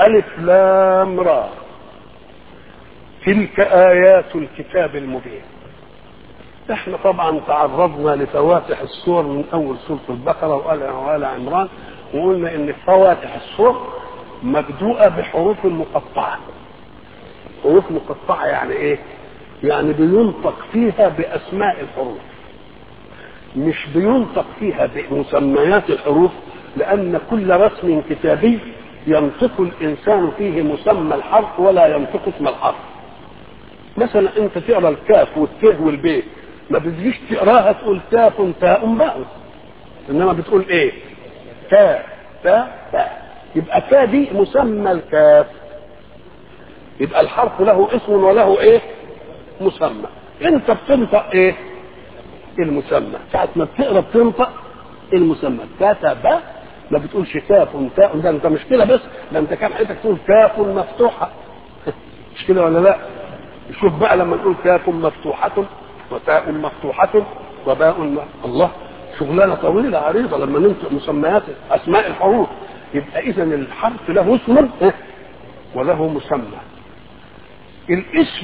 ألف لام را تلك آيات الكتاب المبين احنا طبعا تعرضنا لفواتح السور من اول سوره البقره وال وال عمران وقلنا ان فواتح السور مبدوءه بحروف مقطعه حروف مقطعه يعني ايه يعني بينطق فيها باسماء الحروف مش بينطق فيها بمسميات الحروف لان كل رسم كتابي ينطق الانسان فيه مسمى الحرف ولا ينطق اسم الحرف مثلا انت تقرا الكاف والته والبي ما بتجيش تقراها تقول كاف تاء باء انما بتقول ايه تاء تاء تاء يبقى تاء دي مسمى الكاف يبقى الحرف له اسم وله ايه مسمى انت بتنطق ايه المسمى ساعة ما بتقرا بتنطق المسمى كتب ما بتقولش كاف تاء ده انت مش كده بس ده انت كان حياتك تقول كاف مفتوحه مش كده ولا لا شوف بقى لما نقول كاف مفتوحه وتاء مفتوحة وباء م... الله شغلانة طويلة عريضة لما ننطق مسميات أسماء الحروف يبقى إذا الحرف له اسم وله مسمى الاسم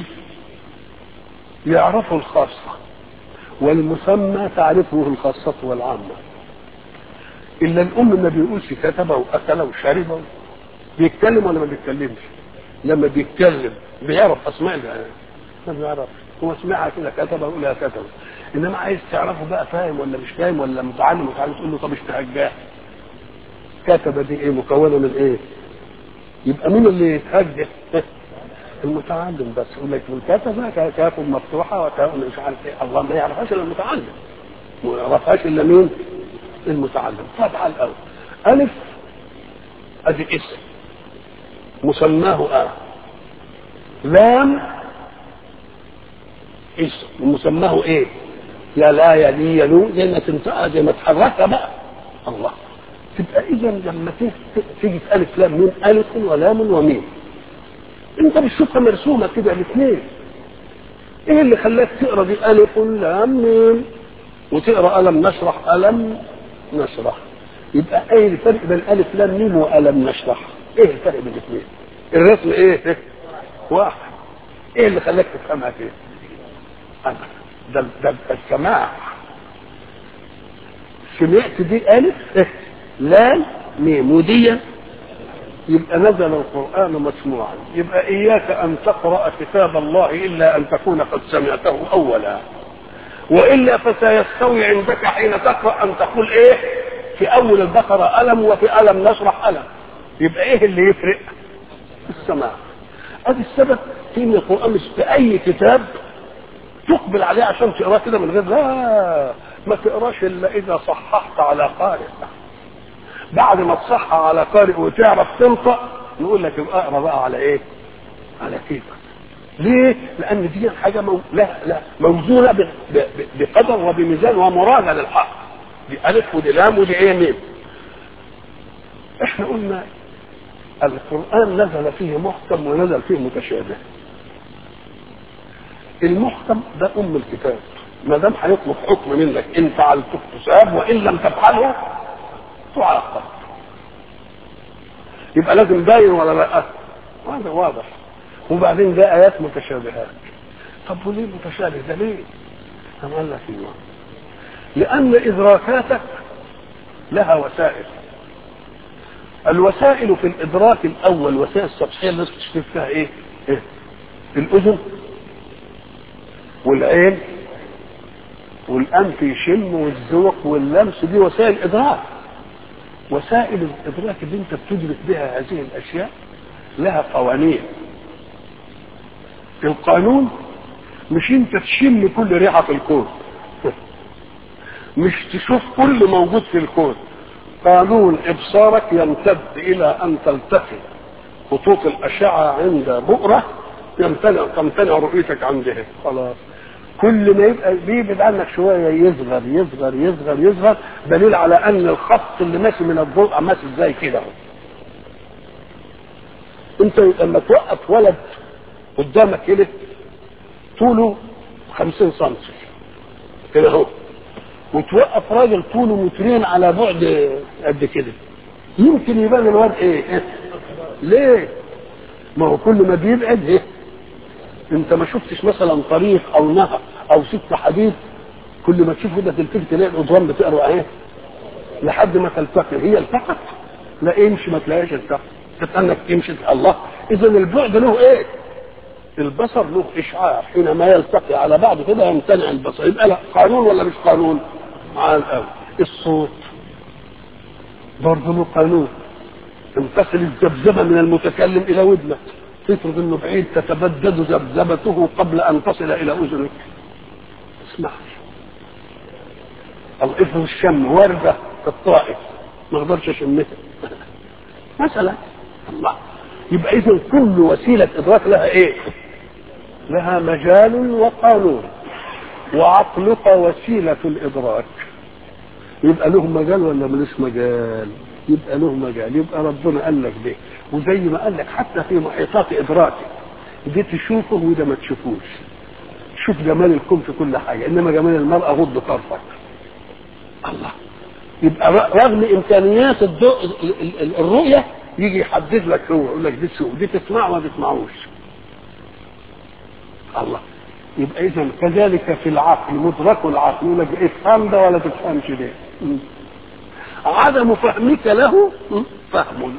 يعرفه الخاصة والمسمى تعرفه الخاصة والعامة إلا الأم ما بيقولش كتب وأكل وشرب بيتكلم ولا ما بيتكلمش لما بيتكلم بيعرف أسماء الآيات ما بيعرفش هو سمعها كده كتب يقول لها كتب انما عايز تعرفه بقى فاهم ولا مش فاهم ولا متعلم متعلم تقول له طب اشتهجاه كتب دي ايه مكونه من ايه يبقى مين اللي يتهجى المتعلم بس يقول لك الكتبه كاف مفتوحه وتاء مش عارف ايه الله ما يعرفهاش الا المتعلم ما يعرفهاش الا مين المتعلم طبعا الاول الف ادي اسم مسماه اه لام اسم ومسماه ايه يا لا يا لي يا لو زي ما تنطقها زي ما تحركها بقى الله تبقى اذا لما تيجي في الف لام ميم الف ولام وميم انت بتشوفها مرسومه كده الاثنين ايه اللي خلاك تقرا دي الف لام ميم وتقرا الم نشرح الم نشرح يبقى ايه الفرق بين الف لام ميم والم نشرح ايه الفرق بين الاثنين الرسم ايه واحد ايه اللي خلاك تفهمها كده ده ده السماع سمعت دي ألف لام ميم ودي يبقى نزل القرآن مسموعا يبقى إياك أن تقرأ كتاب الله إلا أن تكون قد سمعته أولا وإلا فسيستوي عندك حين تقرأ أن تقول إيه في أول البقرة ألم وفي ألم نشرح ألم يبقى إيه اللي يفرق السماع هذا السبب في ان القرآن مش في أي كتاب تقبل عليه عشان تقراه كده من غير لا ما تقراش الا اذا صححت على قارئ بعد ما تصحح على قارئ وتعرف تنطق نقول لك يبقى اقرا بقى على ايه؟ على كيفك ليه؟ لان دي حاجه مو... لا لا موزونه ب... ب... بقدر وبميزان ومراده للحق دي الف ودي لام ودي ايه ميم احنا قلنا القران نزل فيه محكم ونزل فيه متشابه المحكم ده ام الكتاب ما دام هيطلب حكم منك ان فعلته تساب وان لم تفعله تعاقب يبقى لازم باين ولا لا هذا واضح وبعدين ده ايات متشابهات طب وليه متشابه ده ليه أم قال لك ايوه لان ادراكاتك لها وسائل الوسائل في الادراك الاول وسائل السطحيه اللي تشوف فيها ايه؟ إيه؟ الاذن والعين والانف يشم والذوق واللمس دي وسائل ادراك وسائل الادراك اللي انت بتدرك بها هذه الاشياء لها قوانين القانون مش انت تشم كل ريحه في الكون مش تشوف كل موجود في الكون قانون ابصارك يمتد الى ان تلتقي خطوط الاشعه عند بؤره يمتنع تمتنع رؤيتك عندها خلاص كل ما يبقى بيبعد عنك شويه يصغر يصغر يصغر يصغر دليل على ان الخط اللي ماشي من الضوء ماشي ازاي كده انت لما توقف ولد قدامك كده طوله 50 سم كده اهو وتوقف راجل طوله مترين على بعد قد كده يمكن يبان الواد ايه ليه ما هو كل ما بيبعد ايه انت ما شفتش مثلا طريق او نهر او سكه حديد كل ما تشوف كده تلتفت تلاقي القضبان بتقرا ايه لحد ما تلتقي هي التقت لا امشي ما تلاقيش التقت تتأنك تمشي الله اذا البعد له ايه البصر له اشعاع حينما يلتقي على بعض كده يمتنع البصر يبقى لا قانون ولا مش قانون على الاول الصوت برضه له قانون تنتقل الذبذبه من المتكلم الى ودنك تفرض انه بعيد تتبدد ذبذبته قبل ان تصل الى اذنك اسمع افرض الشم ورده في الطائف ما اقدرش اشمها مثلا الله يبقى اذا كل وسيله ادراك لها ايه لها مجال وقانون وعقلك وسيله الادراك يبقى له مجال ولا ملوش مجال يبقى له مجال يبقى ربنا قال لك ده وزي ما قال لك حتى في محيطات ادراكك دي تشوفه وده ما تشوفوش شوف جمال الكون في كل حاجه انما جمال المراه غض طرفك الله يبقى رغم امكانيات الضوء الرؤيه يجي يحدد لك هو يقول لك دي تسوق دي تسمع وما تسمعوش الله يبقى اذا كذلك في العقل مدرك العقل يقول لك افهم ده ولا تفهمش ده عدم فهمك له فهم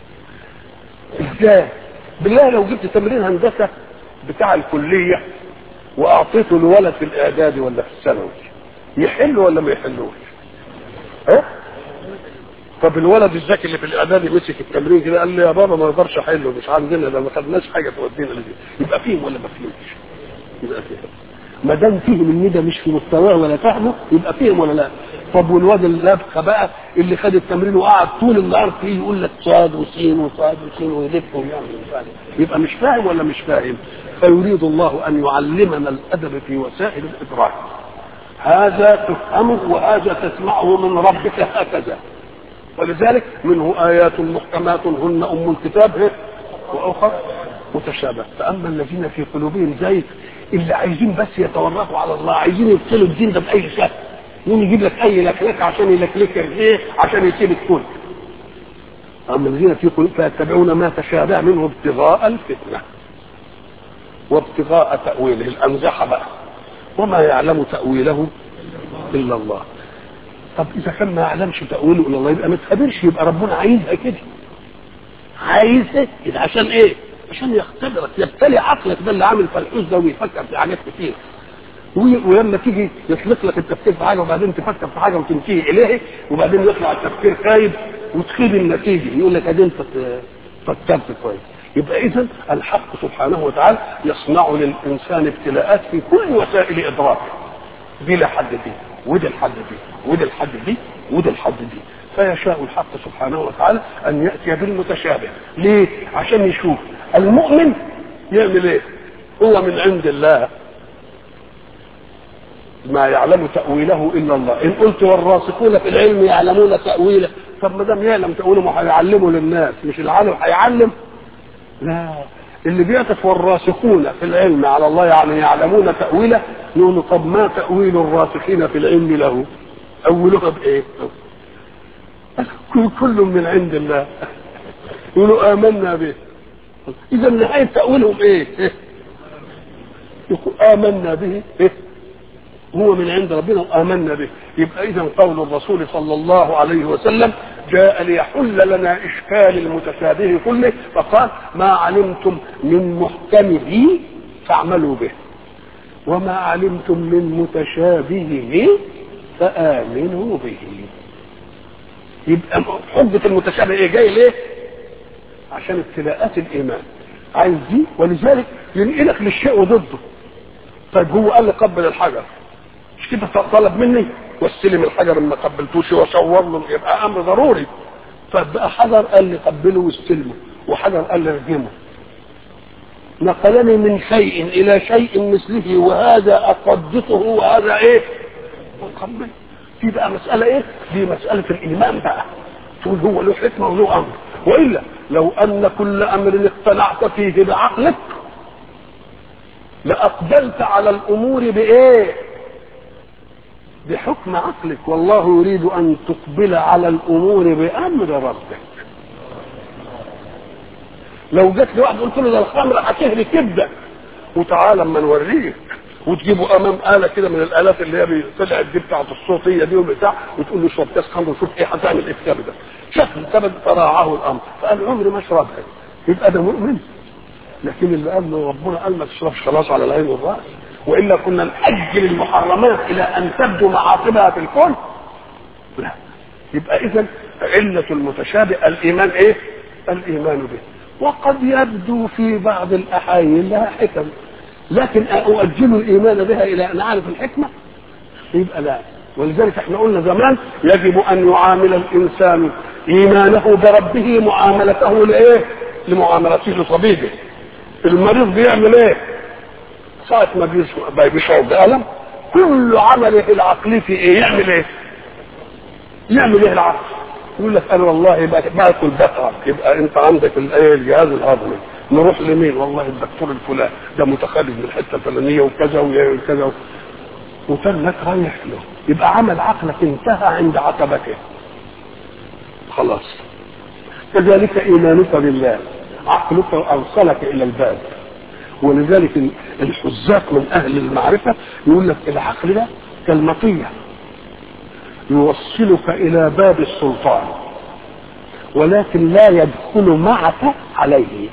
ازاي بالله لو جبت تمرين هندسه بتاع الكليه واعطيته لولد في الاعدادي ولا في الثانوي يحل ولا ما يحلوش ها طب الولد الذكي اللي في الاعدادي مسك التمرين كده قال لي يا بابا ما اقدرش احله مش عندنا ده ما خدناش حاجه تودينا لدي يبقى فيهم ولا ما فيهمش يبقى فيهم ما دام فيهم ان ده مش في مستواه ولا فهمه يبقى فيهم ولا لا طب والواد اللبخه بقى اللي خد التمرين وقعد طول النهار فيه يقول لك صاد وسين وصاد وسين ويلف ويعمل مش عارف يبقى مش فاهم ولا مش فاهم فيريد الله ان يعلمنا الادب في وسائل الادراك هذا تفهمه وهذا تسمعه من ربك هكذا ولذلك منه آيات محكمات هن أم الكتاب وأخر متشابه فأما الذين في قلوبهم زيغ اللي عايزين بس يتورطوا على الله عايزين يبطلوا الدين ده بأي شكل يقوم يجيب لك أي لكلكة عشان يلكلك إيه عشان يسيب الكل أما الذين في قلوب فيتبعون ما تشابه منه ابتغاء الفتنة وابتغاء تأويله الأنزحة بقى وما يعلم تأويله إلا الله طب اذا كان ما يعلمش تاويله الا الله يبقى ما تقابلش يبقى ربنا عايزها كده عايزها كده عشان ايه عشان يختبرك يبتلي عقلك ده اللي عامل فلحوس ده ويفكر في حاجات كتير ولما تيجي يطلق لك التفكير في حاجه وبعدين تفكر في حاجه وتنتهي اليه وبعدين يطلع التفكير خايب وتخيب النتيجه يقول لك ادي انت فكرت كويس يبقى اذا الحق سبحانه وتعالى يصنع للانسان ابتلاءات في كل وسائل ادراكه دي لحد دي ودي الحد دي ودي الحد دي ودي الحد دي فيشاء الحق سبحانه وتعالى ان ياتي بالمتشابه ليه عشان يشوف المؤمن يعمل ايه هو من عند الله ما يعلم تاويله الا الله ان قلت والراسخون في العلم يعلمون تاويله طب ما دام يعلم تاويله ما هيعلمه للناس مش العالم هيعلم لا اللي بيعطف والراسخون في العلم على الله يعني يعلمون تأويله يقولوا طب ما تأويل الراسخين في العلم له أولها بإيه كل من عند الله يقولوا آمنا به إذا نهاية تأويلهم إيه يقول آمنا به إيه هو من عند ربنا وآمنا به يبقى إذا قول الرسول صلى الله عليه وسلم جاء ليحل لنا إشكال المتشابه كله فقال ما علمتم من محكمه فاعملوا به وما علمتم من متشابهه فآمنوا به يبقى حجة المتشابه ايه جاي ليه؟ عشان ابتلاءات الإيمان عايز دي ولذلك ينقلك للشيء وضده طيب هو قال لي قبل الحجر مش كده طلب مني واستلم الحجر ما قبلتوش وصور له يبقى امر ضروري فبقى حجر قال لي قبله واستلمه وحجر قال لي ارجمه نقلني من شيء الى شيء مثله وهذا اقدسه وهذا ايه مقبل في بقى مسألة ايه دي مسألة الايمان بقى تقول هو له حكمة وله امر والا لو ان كل امر اقتنعت فيه بعقلك لاقبلت على الامور بايه بحكم عقلك والله يريد ان تقبل على الامور بامر ربك لو جت لي واحد قلت له ده الخمر هتهري كبده وتعالى اما نوريك وتجيبه امام اله كده من الالات اللي هي طلعت دي بتاعت الصوتيه دي وبتاع وتقول له اشرب كاس خمر وشوف ايه هتعمل ايه في كبده شاف الكبد فراعه الامر فقال عمري ما اشربها يبقى ده مؤمن لكن اللي قال له ربنا قال ما تشربش خلاص على العين والراس والا كنا ناجل المحرمات الى ان تبدو معاقبها في الكون لا يبقى اذا عله المتشابه الايمان ايه الايمان به وقد يبدو في بعض الاحايين لها حكم لكن اؤجل الايمان بها الى ان اعرف الحكمه يبقى لا ولذلك احنا قلنا زمان يجب ان يعامل الانسان ايمانه بربه معاملته لايه لمعاملته لطبيبه المريض بيعمل ايه ساعة ما بيشعر بألم كل عمله العقلي في ايه يعمل ايه يعمل ايه العقل يقول لك انا والله باكل بقرة يبقى انت عندك الايه الجهاز الهضمي نروح لمين والله الدكتور الفلاني ده متخرج من الحته الفلانيه وكذا وكذا وتنك رايح له يبقى عمل عقلك انتهى عند عتبته خلاص كذلك ايمانك بالله عقلك اوصلك الى الباب ولذلك الحزاق من اهل المعرفه يقول لك العقل ده كالمطيه يوصلك الى باب السلطان ولكن لا يدخل معك عليه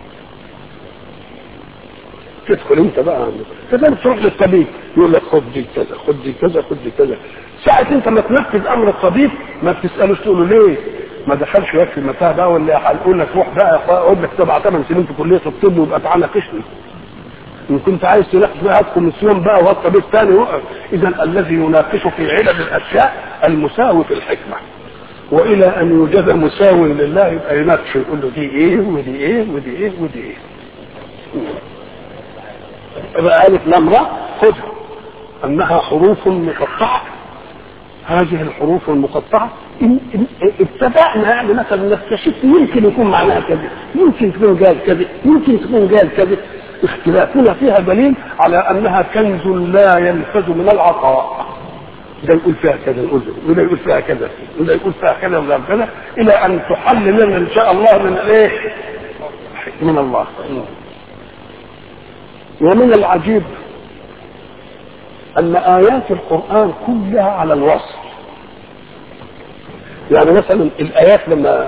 تدخل انت بقى كذلك تروح للطبيب يقول لك خد دي كذا خد دي كذا خد دي كذا ساعة انت ما تنفذ امر الطبيب ما بتسالوش تقول له ليه ما دخلش وقت المتاع بقى ولا هنقول لك روح بقى اقعد لك سبع ثمان سنين في كليه الطب ويبقى تعالى قشني ان كنت عايز تناقش بقى هات كوميسيون بقى وهات طبيب ثاني وقف اذا الذي يناقش في علل الاشياء المساوي في الحكمه والى ان يوجد مساو لله يبقى يناقش يقول له دي ايه ودي ايه ودي ايه ودي ايه يبقى الف لام را خذها انها حروف مقطعه هذه الحروف المقطعه إن إن ابتدأنا يعني مثلا نكتشف يمكن يكون معناها كذا يمكن تكون قال كذا يمكن تكون قال كذا اختلافنا فيها دليل على انها كنز لا ينفذ من العطاء ده يقول فيها كذا يقول وده يقول فيها كذا وده يقول فيها كذا وده كذا الى ان تحل لنا ان شاء الله من الايه من الله ومن العجيب ان ايات القران كلها على الوصف يعني مثلا الايات لما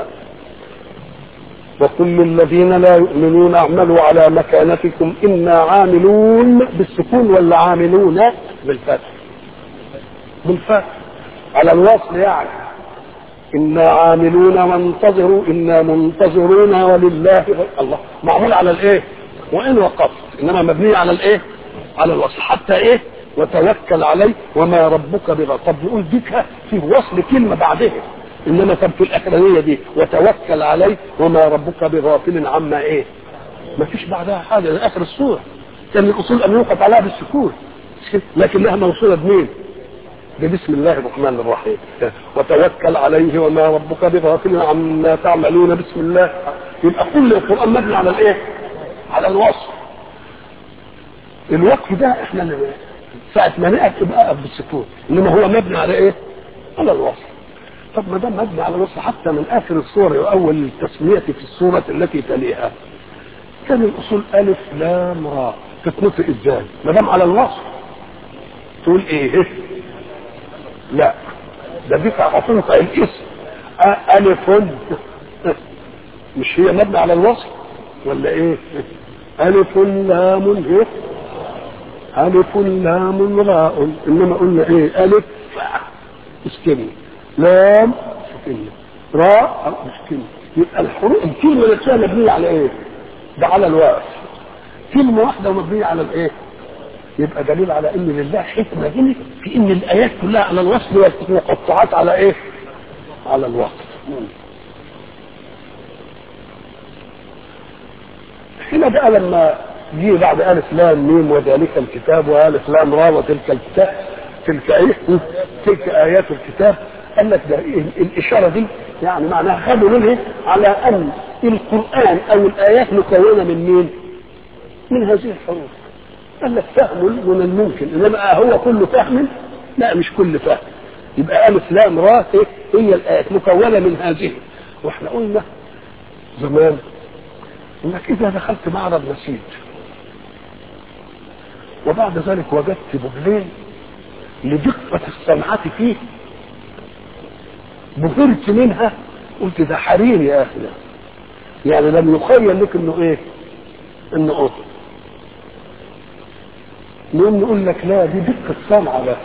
وكل الذين لا يؤمنون اعملوا على مكانتكم انا عاملون بالسكون ولا عاملون بالفتح بالفتح على الوصل يعني انا عاملون وانتظروا انا منتظرون ولله الله معمول على الايه وان وقفت انما مبني على الايه على الوصل حتى ايه وتوكل عليه وما ربك بغفور طب يقول ديك في وصل كلمه بعدها انما طب في الاخرانيه دي وتوكل عليه وما ربك بغافل عما ايه ما فيش بعدها حاجه ده اخر السوره كان الاصول ان يوقف عليها بالسكون لكنها موصوله بمين ببسم الله الرحمن الرحيم وتوكل عليه وما ربك بغافل عما تعملون بسم الله يبقى كل القران مبني على الايه على الوصف الوقف ده احنا ساعة ما نقف تبقى اقف بالسكون انما هو مبني على ايه؟ على الوصف طب ما دام مبني على الوصف حتى من اخر الصورة واول التسمية في الصورة التي تليها كان الاصول الف لام را تتنطق ازاي؟ ما دام على الوصف تقول ايه؟ لا ده دي هتنطق الاسم الف مش هي مبني على الوصف ولا ايه؟ الف لام ايه؟ ألف لام راء إنما قلنا إيه ألف اسكني لام سكني راء اسكني يبقى الحروف الكلمة نفسها مبنية على إيه؟ ده على الواقف كلمة واحدة مبنية على الإيه؟ يبقى دليل على إن لله حكمة هنا في إن الآيات كلها على الوصل والمقطعات على إيه؟ على الوقف هنا بقى لما جه بعد الف لام ميم وذلك الكتاب والف لام را وتلك الكتاب تلك ايه تلك ايات الكتاب قال لك ده إيه الاشاره دي يعني معناها خدوا منه على ان القران او الايات مكونه من مين؟ من هذه الحروف قال لك فهم من الممكن انما هو كل فهم لا مش كل فهم يبقى الف لام را هي الايات مكونه من هذه واحنا قلنا زمان انك اذا دخلت معرض نسيج وبعد ذلك وجدت ببلين لدقة الصنعة فيه بهرت منها قلت ده حرير يا اخي ده يعني لم يخيل لك انه ايه انه قطن نقوم نقول لك لا دي دقة صنعة بس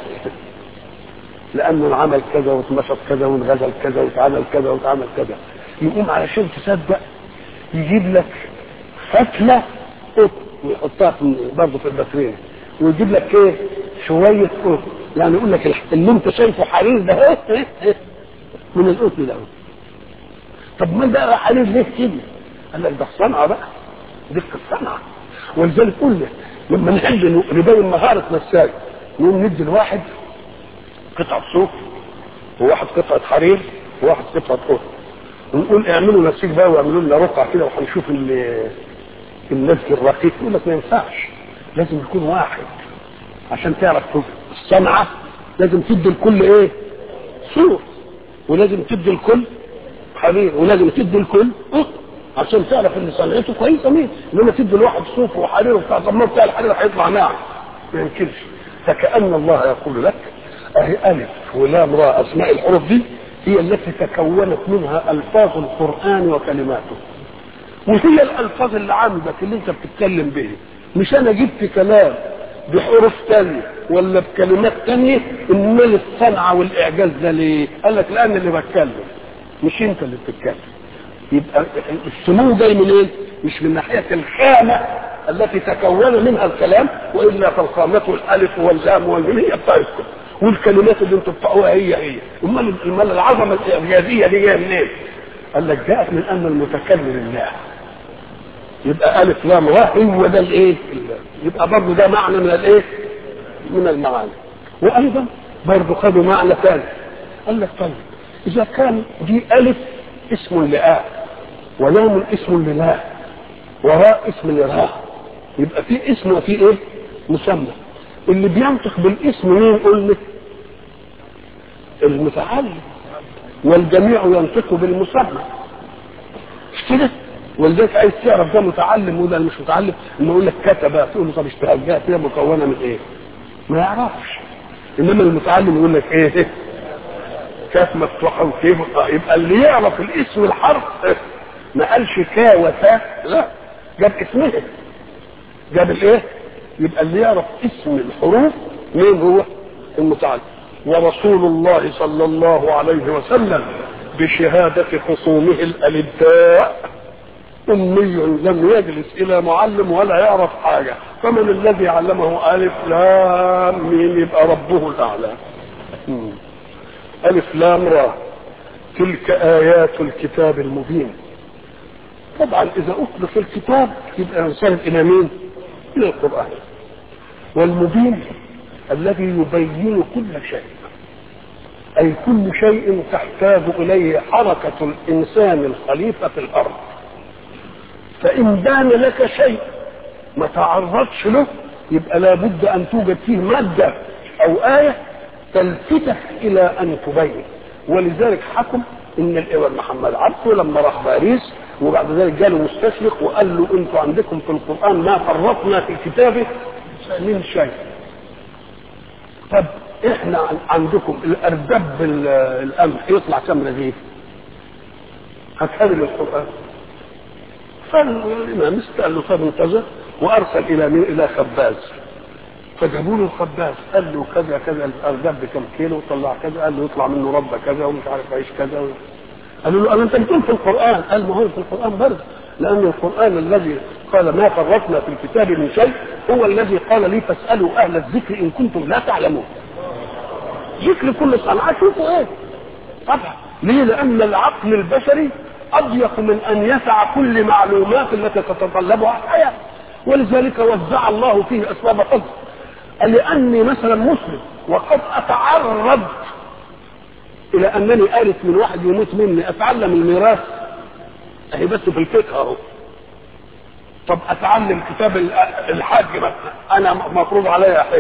لانه انعمل كذا واتنشط كذا وانغزل كذا واتعمل كذا واتعمل كذا يقوم علشان تصدق يجيب لك فتلة قطن ويحطها في برضه في الباترين ويجيب لك ايه شوية قطن يعني يقول لك اللي انت شايفه حرير ده ايه من القطن ده طب ما ده حرير ليه كده؟ قال لك ده الصنعة بقى دقة الصنعة ولذلك قلنا لما نحب نبين مهارة نساج نقوم ندي الواحد قطعة صوف وواحد قطعة حرير وواحد قطعة قطن ونقول اعملوا نسيج بقى واعملوا لنا رقعة كده وهنشوف النسج الرقيق يقول لك ما ينفعش لازم يكون واحد عشان تعرف الصنعة لازم تدي الكل ايه صوف ولازم تدي الكل حرير ولازم تدي الكل قطن عشان تعرف ان صنعته كويسه مين انما تدي الواحد صوف وحرير وبتاع طب ما بتاع الحرير هيطلع ناعم ما يمكنش فكأن الله يقول لك اهي الف ولام راء اسماء الحروف دي هي التي تكونت منها الفاظ القران وكلماته وهي الالفاظ اللي عندك اللي انت بتتكلم به مش انا جبت كلام بحروف تانية ولا بكلمات تانية امال الصنعة والاعجاز ده ليه؟ قال لك لان اللي بتكلم مش انت اللي بتتكلم يبقى السمو جاي منين؟ إيه؟ مش من ناحية الخامة التي تكون منها الكلام والا فالخامة الالف واللام والميم هي بتاعتكم والكلمات اللي انتم بتقولوها هي هي امال امال العظمه الاعجازيه دي جايه منين؟ قال لك جاءت من ان المتكلم الله يبقى الف لام راء هو ده الايه؟ يبقى برضه ده معنى من الايه؟ من المعاني وايضا برضه خدوا معنى ثاني قال لك طيب اذا كان دي الف اسم لآ ولام اسم للا وراء اسم لراء يبقى في اسم وفي ايه؟ مسمى اللي بينطق بالاسم مين قلنا؟ المتعلم والجميع ينطق بالمسمى مش كده؟ ولذلك عايز تعرف ده متعلم وده مش متعلم انه يقول لك كتب تقول له طب اشتغلها كده مكونه من ايه؟ ما يعرفش انما المتعلم يقول لك ايه؟ كاف مفتوحه وكيف يبقى اللي يعرف الاسم الحرف ما قالش كا وتا لا جاب اسمها جاب الايه؟ يبقى اللي يعرف اسم الحروف مين هو؟ المتعلم ورسول الله صلى الله عليه وسلم بشهادة خصومه الألداء أمي لم يجلس إلى معلم ولا يعرف حاجة فمن الذي علمه ألف لام مين يبقى ربه الأعلى ألف لام را تلك آيات الكتاب المبين طبعا إذا أطلق الكتاب يبقى ينصرف إلى مين؟ إلى القرآن والمبين الذي يبين كل شيء أي كل شيء تحتاج إليه حركة الإنسان الخليفة في الأرض فإن بان لك شيء ما تعرضش له يبقى لابد أن توجد فيه مادة أو آية تلفتك إلى أن تبين ولذلك حكم إن الإمام محمد عبده لما راح باريس وبعد ذلك جاله مستشرق وقال له أنتوا عندكم في القرآن ما فرطنا في الكتاب من شيء طب احنا عندكم الاردب القمح يطلع كم رغيف هتهدم القران فالامام استقال له طب كذا وارسل الى مين الى خباز فجابوا له الخباز قال له كذا كذا الاردب بكم كيلو وطلع كذا قال له يطلع منه ربه كذا ومش عارف عيش كذا قالوا له انت بتقول في القران قال ما هو في القران برضه لان القران الذي قال ما فرطنا في الكتاب من شيء هو الذي قال لي فاسالوا اهل الذكر ان كنتم لا تعلمون ذكر كل صنعة شوفوا ايه طبعا ليه لان العقل البشري اضيق من ان يسع كل معلومات التي تتطلبها الحياة ولذلك وزع الله فيه اسباب حفظ لاني مثلا مسلم وقد اتعرض الى انني ارث من واحد يموت مني اتعلم الميراث اهي بس في الفقه اهو طب اتعلم كتاب الحج مثلا انا مفروض عليا حاجه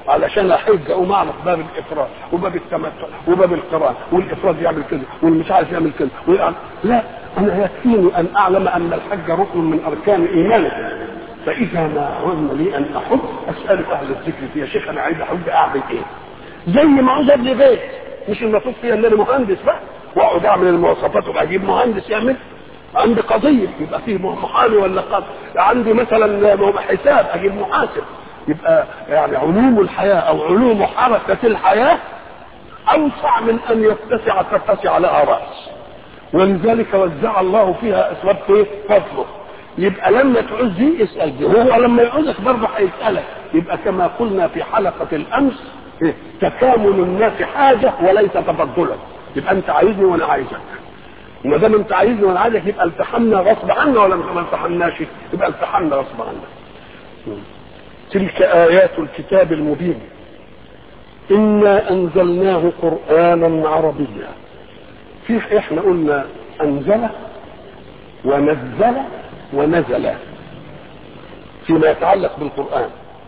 علشان احج اقوم اعرف باب الافراد وباب التمتع وباب القران والافراد يعمل كده والمش عارف يعمل كده ويعمل. لا انا يكفيني ان اعلم ان الحج ركن من اركان ايمانك فاذا ما عن لي ان احج اسالك اهل الذكر يا شيخ انا عايز احج اعمل ايه؟ زي ما عاوز ابني بيت مش المفروض فيها ان انا مهندس بقى واقعد اعمل المواصفات وابقى اجيب مهندس يعمل عندي قضيه يبقى فيه محامي ولا قاضي عندي مثلا حساب اجيب محاسب يبقى يعني علوم الحياه او علوم حركه الحياه اوسع من ان يتسع تتسع لها راس ولذلك وزع الله فيها اسباب ايه؟ فضله يبقى لما تعوز دي اسال دي وهو لما يعوزك برضه هيسالك يبقى كما قلنا في حلقه الامس إيه؟ تكامل الناس حاجه وليس تفضلا يبقى انت عايزني وانا عايزك وما دام انت عايزني وانا عايزك يبقى التحمنا غصب عنا ولا ما التحمناش يبقى التحمنا غصب عنا تلك ايات الكتاب المبين انا انزلناه قرانا عربيا في احنا قلنا انزل ونزل ونزل فيما يتعلق بالقران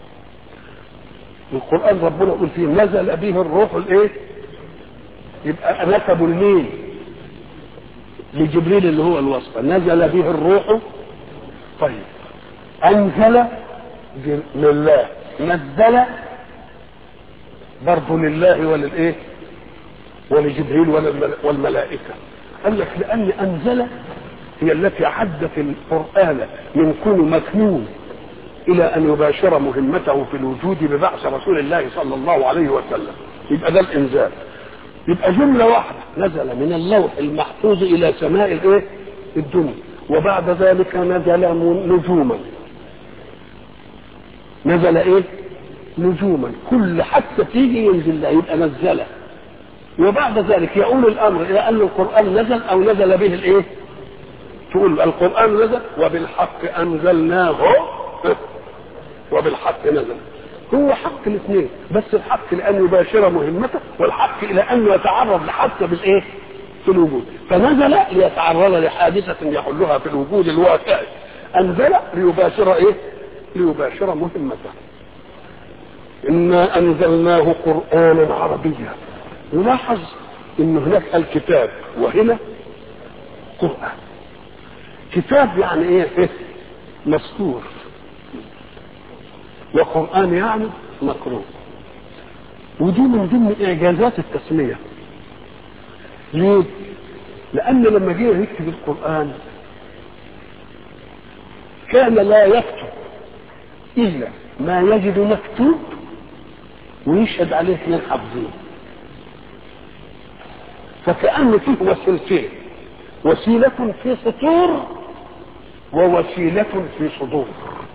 القران ربنا يقول فيه نزل به الروح الايه يبقى نسبوا لمين لجبريل اللي هو الوصفه نزل به الروح طيب انزل لله نزل برضه لله وللايه ولجبريل والملائكه قال لك لان انزل هي التي عدت القران من كون مكنون الى ان يباشر مهمته في الوجود ببعث رسول الله صلى الله عليه وسلم يبقى ده الانزال يبقى جملة واحدة نزل من اللوح المحفوظ إلى سماء الإيه؟ الدنيا وبعد ذلك نزل نجوما نزل إيه؟ نجوما كل حتى تيجي ينزل لها يبقى نزله وبعد ذلك يقول الأمر إلى أن القرآن نزل أو نزل به الإيه؟ تقول القرآن نزل وبالحق أنزلناه وبالحق نزل هو حق الاثنين بس الحق لان يباشر مهمته والحق الى ان يتعرض لحادثه بالايه؟ في الوجود فنزل ليتعرض لحادثه يحلها في الوجود الواقع انزل ليباشر ايه؟ ليباشر مهمته انا انزلناه قرانا عربيا نلاحظ ان هناك الكتاب وهنا قران كتاب يعني ايه؟ مسطور وقرآن يعني مقروء ودي من ضمن إعجازات التسمية ليه؟ لأن لما جه يكتب القرآن كان لا يكتب إلا ما يجد مكتوب ويشهد عليه اثنين حافظين فكأن فيه وسيلتين وسيلة في سطور ووسيلة في صدور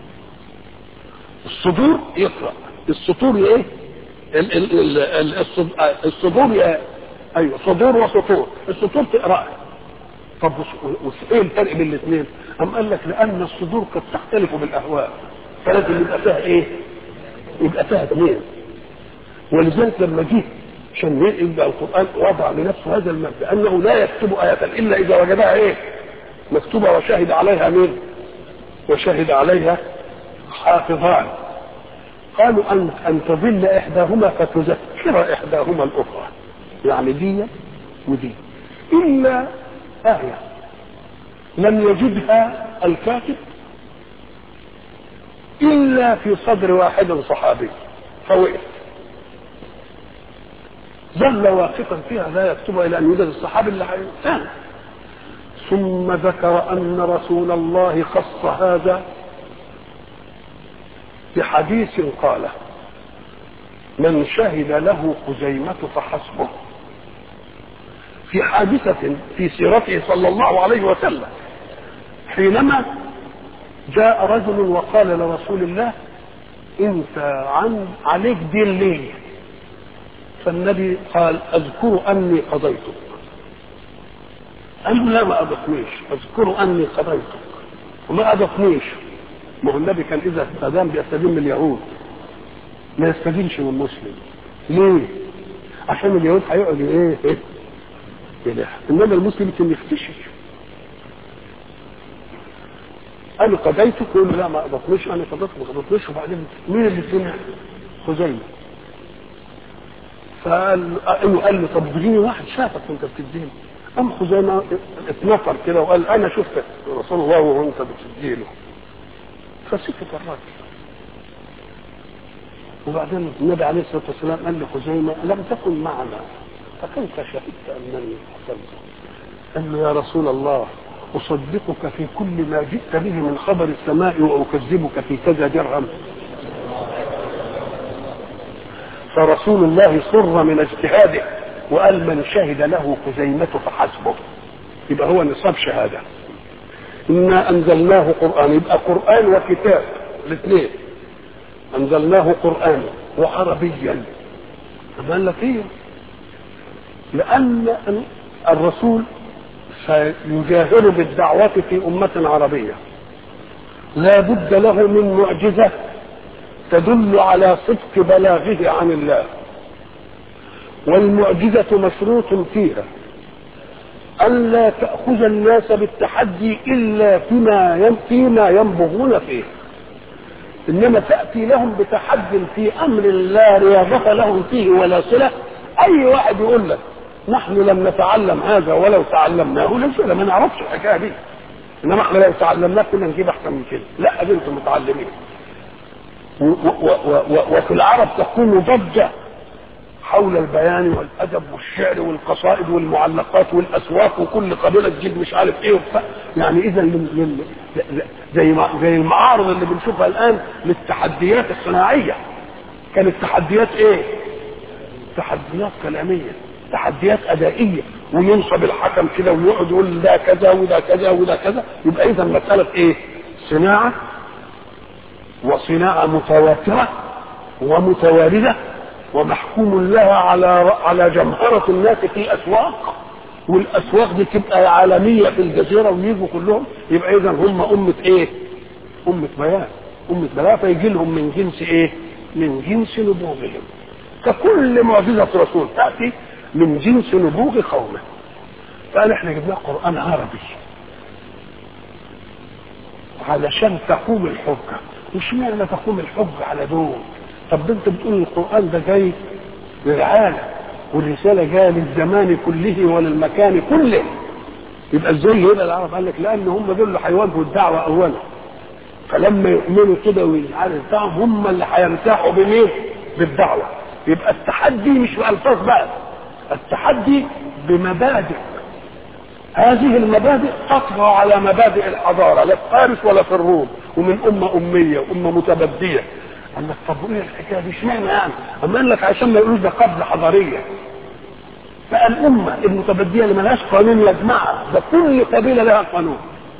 الصدور يقرا السطور ايه ال ال ال الصدور يا ايوه صدور وسطور السطور تقراها طب ايه الفرق بين الاثنين ام قال لك لان الصدور قد تختلف بالاهواء فلازم يبقى فيها ايه يبقى فيها اثنين ولذلك لما جه عشان يبقى القران وضع لنفسه هذا المبدا انه لا يكتب ايه الا اذا وجدها ايه مكتوبه وشهد عليها مين وشهد عليها حافظان قالوا أن أن تضل إحداهما فتذكر إحداهما الأخرى يعني دي ودي إلا آية لم يجدها الكاتب إلا في صدر واحد صحابي فوقف ظل واقفا فيها لا يكتبها إلى أن يوجد الصحابي اللي ثاني ثم ذكر أن رسول الله خص هذا بحديث قاله من شهد له خزيمة فحسبه في حادثة في سيرته صلى الله عليه وسلم حينما جاء رجل وقال لرسول الله انت عن عليك دين ليه فالنبي قال اذكر اني قضيتك قال لا ما اضفنيش اذكر اني قضيتك وما اضفنيش ما هو النبي كان اذا استدام بيستدين من اليهود ما يستدينش من المسلم ليه؟ عشان اليهود هيقعدوا ايه؟ ايه؟ إله انما المسلم يمكن يختشي انا قضيتك يقول لا ما قضتنيش انا قضيتك ما قضتنيش وبعدين مين اللي سمع؟ خزيمه فقال ايوه قال له طب اديني واحد شافك وانت بتديني قام خزيمه اتنفر كده وقال انا شفتك رسول الله وانت بتديله فسكت الراجل وبعدين النبي عليه الصلاه والسلام قال لخزيمه لم تكن معنا فكيف شهدت انني قتلت؟ قال له يا رسول الله اصدقك في كل ما جئت به من خبر السماء واكذبك في كذا درهم فرسول الله سر من اجتهاده وقال من شهد له خزيمة فحسبه يبقى هو نصاب شهادة إنا أنزلناه قرآن يبقى قرآن وكتاب الاثنين أنزلناه قرآن وعربيا قال لك إيه لأن الرسول سيجاهر بالدعوة في أمة عربية لا بد له من معجزة تدل على صدق بلاغه عن الله والمعجزة مشروط فيها ألا تأخذ الناس بالتحدي إلا فيما فيما ينبغون فيه إنما تأتي لهم بتحد في أمر لا رياضة لهم فيه ولا صلة أي واحد يقول لك نحن لم نتعلم هذا ولو تعلمناه ليس ما نعرفش الحكاية دي إنما احنا لو تعلمناه كنا نجيب أحسن من كده لا أنتم متعلمين وفي العرب تكون ضجة حول البيان والادب والشعر والقصائد والمعلقات والاسواق وكل قبيله تجيب مش عارف ايه وبتاع يعني اذا زي زي المعارض اللي بنشوفها الان للتحديات الصناعيه كانت تحديات ايه؟ تحديات كلاميه تحديات ادائيه وينصب الحكم كده ويقعد يقول ده كذا وده كذا وده كذا يبقى اذا مساله ايه؟ صناعه وصناعه متواتره ومتوارده ومحكوم لها على على جمهرة الناس في الأسواق والأسواق دي تبقى عالمية في الجزيرة ويجوا كلهم يبقى إذا هم أمة إيه؟ أمة بيان أمة بيان فيجي لهم من جنس إيه؟ من جنس نبوغهم ككل معجزة رسول تأتي من جنس نبوغ قومه فقال احنا جبنا قرآن عربي علشان تقوم الحجة مش معنى تقوم الحجة على دول طب ده انت بتقول القران ده جاي للعالم والرساله جايه للزمان كله وللمكان كله يبقى ازاي هنا العرب قال لك لان هم دول اللي هيواجهوا الدعوه اولا فلما يؤمنوا كده والعالم بتاعهم هم اللي هيرتاحوا بمين؟ بالدعوه يبقى التحدي مش بالفاظ بقى التحدي بمبادئ هذه المبادئ تطغى على مبادئ الحضاره لا في فارس ولا في الروم ومن امه اميه وامه متبديه قال لك طب ايه الحكايه دي اشمعنى يعني؟ اما قال لك عشان ما يقولوش ده قبل حضاريه فالأمة المتبدية اللي ملهاش قانون يجمعها ده كل قبيلة لها قانون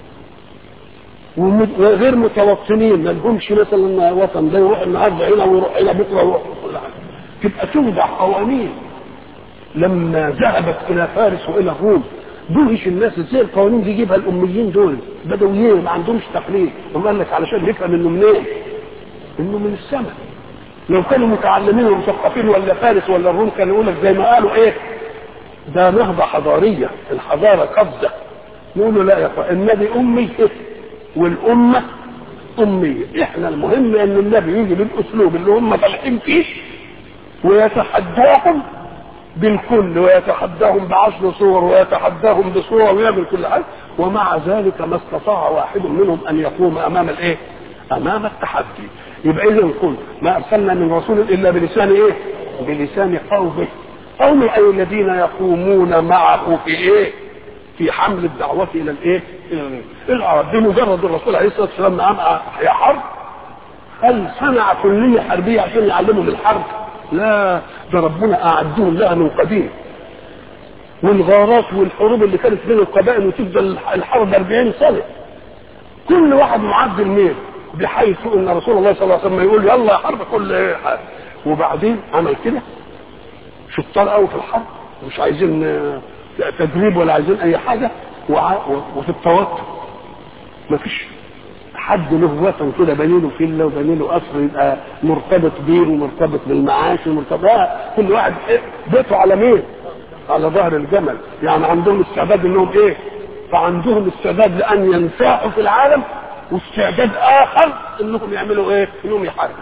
وغير متوطنين ما لهمش مثلا وطن ده يروح النهارده هنا ويروح هنا بكره ويروح كل حاجه تبقى توضع قوانين لما ذهبت الى فارس والى الروم دهش الناس ازاي القوانين دي يجيبها الاميين دول بدويين ما عندهمش تقليد هم قال لك علشان نفهم انه منين؟ انه من السماء لو كانوا متعلمين ومثقفين ولا فارس ولا الروم كانوا يقول لك زي ما قالوا ايه ده نهضه حضاريه الحضاره قفزه نقول لا يا اخوان النبي امي والامه اميه احنا المهم ان النبي يجي بالاسلوب اللي هم فالحين فيه ويتحداهم بالكل ويتحداهم بعشر صور ويتحداهم بصور ويعمل كل حاجه ومع ذلك ما استطاع واحد منهم ان يقوم امام الايه؟ امام التحدي يبقى اذا نقول ما ارسلنا من رسول الا بلسان ايه؟ بلسان قومه قوم اي الذين يقومون معه في ايه؟ في حمل الدعوة إلى الإيه؟ إلى العرب بمجرد الرسول عليه الصلاة والسلام نعم يا حرب هل صنع كلية حربية عشان يعلمهم الحرب؟ لا ده ربنا أعدهم لها من قديم والغارات والحروب اللي كانت بين القبائل وتفضل الحرب 40 سنة كل واحد معد الميل بحيث ان رسول الله صلى الله عليه وسلم يقول يلا يا حرب كل حاجة وبعدين عمل كده شطار قوي في الحرب مش عايزين تدريب ولا عايزين اي حاجه وفي التوتر مفيش حد له وطن كده بني له فيلا وبني له قصر يبقى مرتبط بيه ومرتبط بالمعاش ومرتبط كل واحد بيته على مين؟ على ظهر الجمل يعني عندهم استعداد انهم ايه؟ فعندهم استعداد لان ينفعوا في العالم واستعداد اخر انهم يعملوا ايه؟ انهم يحاربوا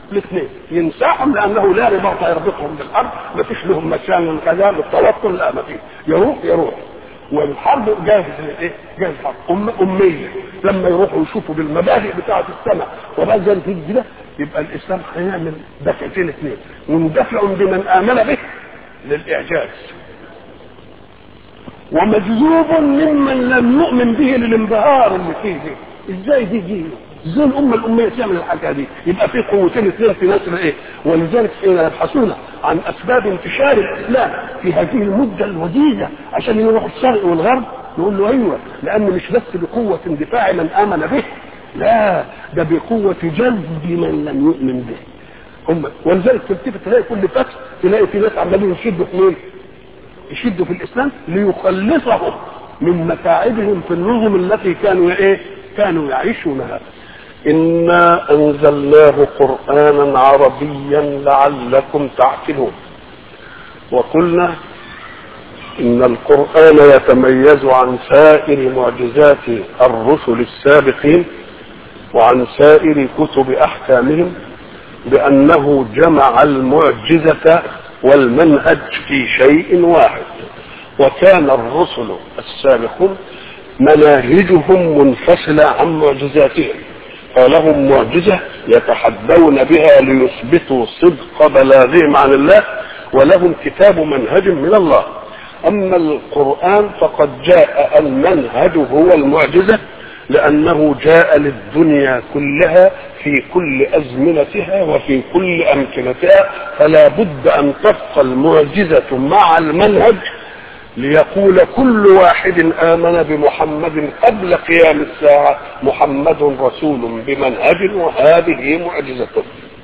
الاثنين ينساهم لانه لا رباط يربطهم بالارض ما فيش لهم مكان كذا للتوتر لا ما فيش يروح يروح والحرب جاهز ايه؟ جاهز حرب أم أمية لما يروحوا يشوفوا بالمبادئ بتاعة السماء وبعد ذلك يجي ده يبقى الإسلام هيعمل دفعتين اثنين مندفع بمن آمن به للإعجاز ومجذوب ممن لم يؤمن به للانبهار اللي فيه دي ازاي دي دي ازاي الامه الاميه تعمل الحاجه دي يبقى في قوتين اثنين في ناس ايه ولذلك حين يبحثون عن اسباب انتشار الاسلام في هذه المده الوجيزه عشان يروحوا الشرق والغرب نقول له ايوه لان مش بس بقوه اندفاع من امن به لا ده بقوه جذب من لم يؤمن به هم ولذلك تلتفت تلاقي كل فتح تلاقي في ناس عمالين يشدوا في مين؟ يشدوا في الاسلام ليخلصهم من متاعبهم في النظم التي كانوا ايه؟ كانوا يعيشونها إنا أنزلناه قرآنا عربيا لعلكم تعقلون وقلنا إن القرآن يتميز عن سائر معجزات الرسل السابقين وعن سائر كتب أحكامهم بأنه جمع المعجزة والمنهج في شيء واحد وكان الرسل السابقون مناهجهم منفصلة عن معجزاتهم فلهم معجزة يتحدون بها ليثبتوا صدق بلاغهم عن الله ولهم كتاب منهج من الله أما القرآن فقد جاء المنهج هو المعجزة لأنه جاء للدنيا كلها في كل أزمنتها وفي كل أمكنتها فلا بد أن تبقى المعجزة مع المنهج ليقول كل واحد آمن بمحمد قبل قيام الساعة محمد رسول بمنهج وهذه معجزته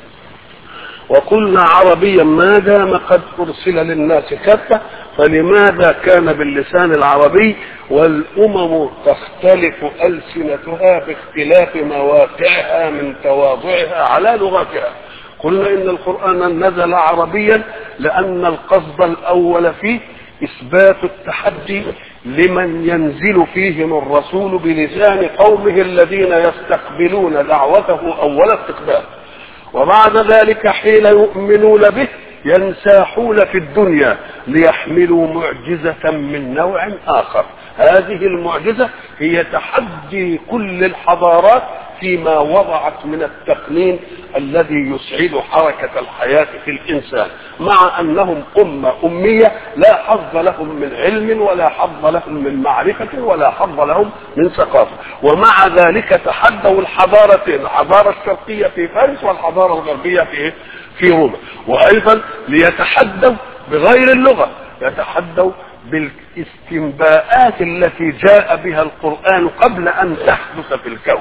وقلنا عربيا ما دام قد أرسل للناس كافة فلماذا كان باللسان العربي والأمم تختلف ألسنتها باختلاف مواقعها من تواضعها على لغتها قلنا إن القرآن نزل عربيا لأن القصد الأول فيه إثبات التحدي لمن ينزل فيهم الرسول بلسان قومه الذين يستقبلون دعوته أول استقبال وبعد ذلك حين يؤمنون به ينساحون في الدنيا ليحملوا معجزة من نوع آخر هذه المعجزة هي تحدي كل الحضارات فيما وضعت من التقنين الذي يسعد حركة الحياة في الإنسان مع أنهم أمة أمية لا حظ لهم من علم ولا حظ لهم من معرفة ولا حظ لهم من ثقافة ومع ذلك تحدوا الحضارتين الحضارة الشرقية في فارس والحضارة الغربية في في روما وأيضا ليتحدوا بغير اللغة يتحدوا بالاستنباءات التي جاء بها القرآن قبل أن تحدث في الكون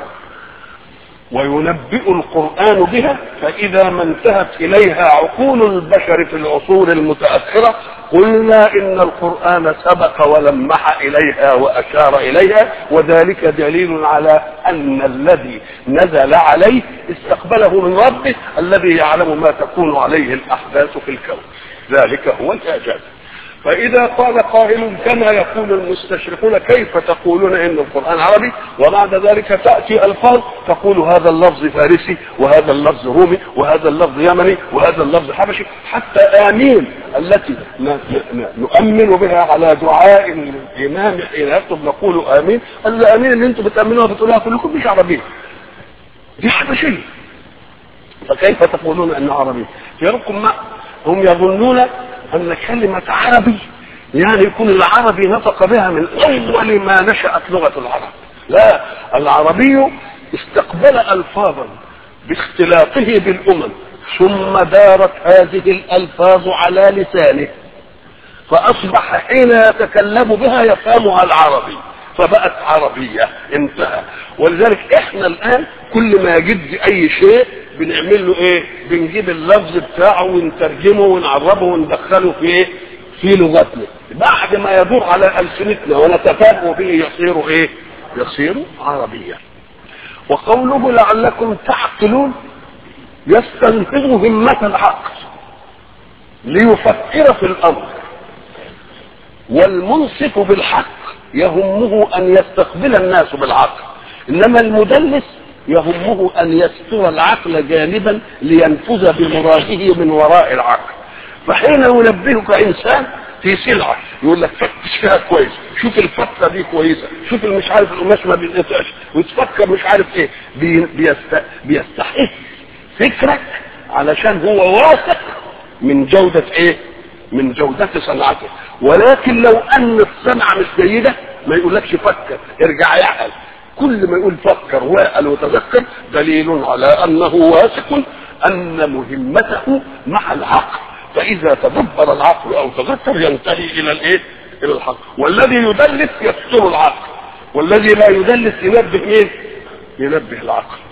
وينبئ القرآن بها فإذا ما انتهت إليها عقول البشر في العصور المتأخرة قلنا إن القرآن سبق ولمح إليها وأشار إليها وذلك دليل على أن الذي نزل عليه استقبله من ربه الذي يعلم ما تكون عليه الأحداث في الكون ذلك هو الإعجاز فإذا قال قائل كما يقول المستشرقون كيف تقولون إن القرآن عربي وبعد ذلك تأتي ألفاظ تقول هذا اللفظ فارسي وهذا اللفظ رومي وهذا اللفظ يمني وهذا اللفظ حبشي حتى آمين التي نؤمن بها على دعاء الإمام حين يكتب نقول آمين الآمين اللي أنتم بتأمنوها بتقولوها كلكم مش عربية دي حبشية فكيف تقولون أنه عربي يركم ما هم يظنون أن كلمة عربي يعني يكون العربي نطق بها من أول ما نشأت لغة العرب لا العربي استقبل ألفاظا باختلاطه بالأمم ثم دارت هذه الألفاظ على لسانه فأصبح حين يتكلم بها يفهمها العربي فبقت عربية انتهى ولذلك احنا الآن كل ما يجد أي شيء بنعمل له ايه بنجيب اللفظ بتاعه ونترجمه ونعربه وندخله في ايه في لغتنا بعد ما يدور على ألسنتنا ونتفاهم به يصير ايه يصير عربيا وقوله لعلكم تعقلون يستنفذ همة العقل ليفكر في الأمر والمنصف بالحق يهمه أن يستقبل الناس بالعقل إنما المدلس يهمه ان يستر العقل جانبا لينفذ بمراده من وراء العقل فحين ينبهك انسان في سلعه يقول لك فتش فيها كويس شوف الفتله دي كويسه شوف اللي مش عارف القماش ما بيتقطعش وتفكر مش عارف ايه بي بيست بيستحق فكرك علشان هو واثق من جوده ايه من جودة صنعته ولكن لو ان الصنعة مش جيدة ما يقولكش فكر ارجع يعقل كل ما يقول فكر واعقل وتذكر دليل على انه واثق ان مهمته مع العقل فاذا تدبر العقل او تذكر ينتهي الى الايه الى الحق والذي يدلس يستر العقل والذي لا يدلس ينبه مين ينبه العقل